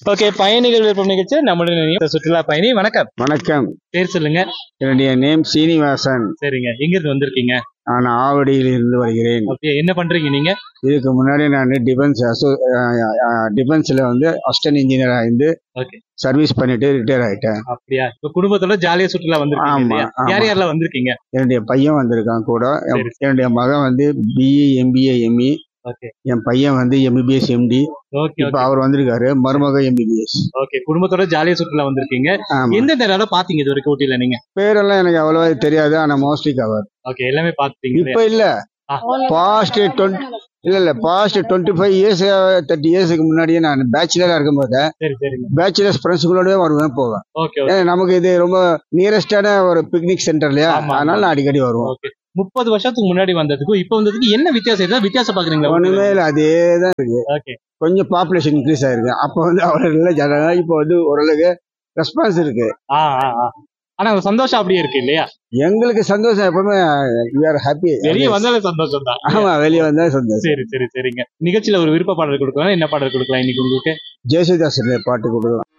Okay பயணிகள் விருப்பம் நிகழ்ச்சி நம்முடைய நினைவு சுற்றுலா பயணி வணக்கம் வணக்கம் பேர் சொல்லுங்க என்னுடைய நேம் சீனிவாசன் சரிங்க எங்க இருந்து வந்திருக்கீங்க நான் ஆவடியில் இருந்து வருகிறேன் ஓகே என்ன பண்றீங்க நீங்க இதுக்கு முன்னாடி நான் டிஃபென்ஸ் அசோ டிஃபென்ஸில் வந்து அசிஸ்டன்ட் இன்ஜினியராக இருந்து Okay. சர்வீஸ் பண்ணிட்டு ரிட்டையர் ஆயிட்டேன் அப்படியா இப்ப குடும்பத்தோட ஜாலியா சுற்றுலா வந்திருக்கீங்க ஆமா, இல்லையா? ஆமா. யார் யாரெல்லாம் வந்திருக்கீங்க என்னுடைய பையன் வந்திருக்கான் கூட என்- சரி. என்னுடைய மகன் வந்து பிஇ எம்பிஏ எம்இ ஓகே என் பையன் வந்து எம்பிபிஎஸ் எம்டி ஓகே இப்போ ஓகே அவர் வந்திருக்காரு மருமக எம்பிபிஎஸ் ஓகே குடும்பத்தோட ஜாலியா சுற்றுலா வந்திருக்கீங்க ஆமா எந்தெந்த இடம் பாத்தீங்க இது வரைக்கும் ஊட்டியில நீங்க பேரெல்லாம் எனக்கு அவ்வளவா தெரியாது ஆனா மோஸ்ட்லி கவர் ஓகே எல்லாமே பாத்துட்டீங்க இப்ப இல்ல ஆ. பாஸ்ட் டுவெண்ட்டி இல்ல இல்ல past twenty five years thirty இயர்ஸ்க்கு முன்னாடியே நான் பேச்சுலரா இருக்கும்போது சரி சரிங்க பேச்சுலர்ஸ் ஃப்ரெண்ட்ஸுங்களோடய வருவேன் போவேன் ஓகே ஓகே ஏன்னா நமக்கு இது ரொம்ப நியரஸ்டான ஒரு பிக்னிக் சென்டர் இல்லையா ஆமா, அதனால நான் அடிக்கடி வருவோம் ஓகே முப்பது வருஷத்துக்கு முன்னாடி வந்ததுக்கும் இப்ப வந்ததுக்கு என்ன வித்தியாசம் ஏதாவது வித்தியாசம் பாக்குறீங்களா ஒண்ணுமே இல்லை அதே தான் இருக்கு ஓகே கொஞ்சம் பாப்புலேஷன் இன்க்ரீஸ் ஆயிருக்கு அப்போ வந்து அவ்வளோ இல்லை ஜனங்க இப்போ வந்து ஓரளவுக்கு ரெஸ்பான்ஸ் இருக்கு ஆ ஆ ஆ ஆனா ஒரு சந்தோஷம் அப்படியே இருக்கு இல்லையா எங்களுக்கு சந்தோஷம் எப்பவுமே வி ஆர் ஹாப்பி வெளியே வந்தாலே சந்தோஷம் தான் ஆமா வெளியே வந்தா சந்தோஷம் சரி சரி சரிங்க நிகழ்ச்சியில ஒரு விருப்ப பாடல் கொடுக்கலாம் என்ன பாடல் கொடுக்கலாம் இன்னைக்கு உங்களுக்கு ஜெயசுதாஸ் பாட்டு கொடுக்கலாம்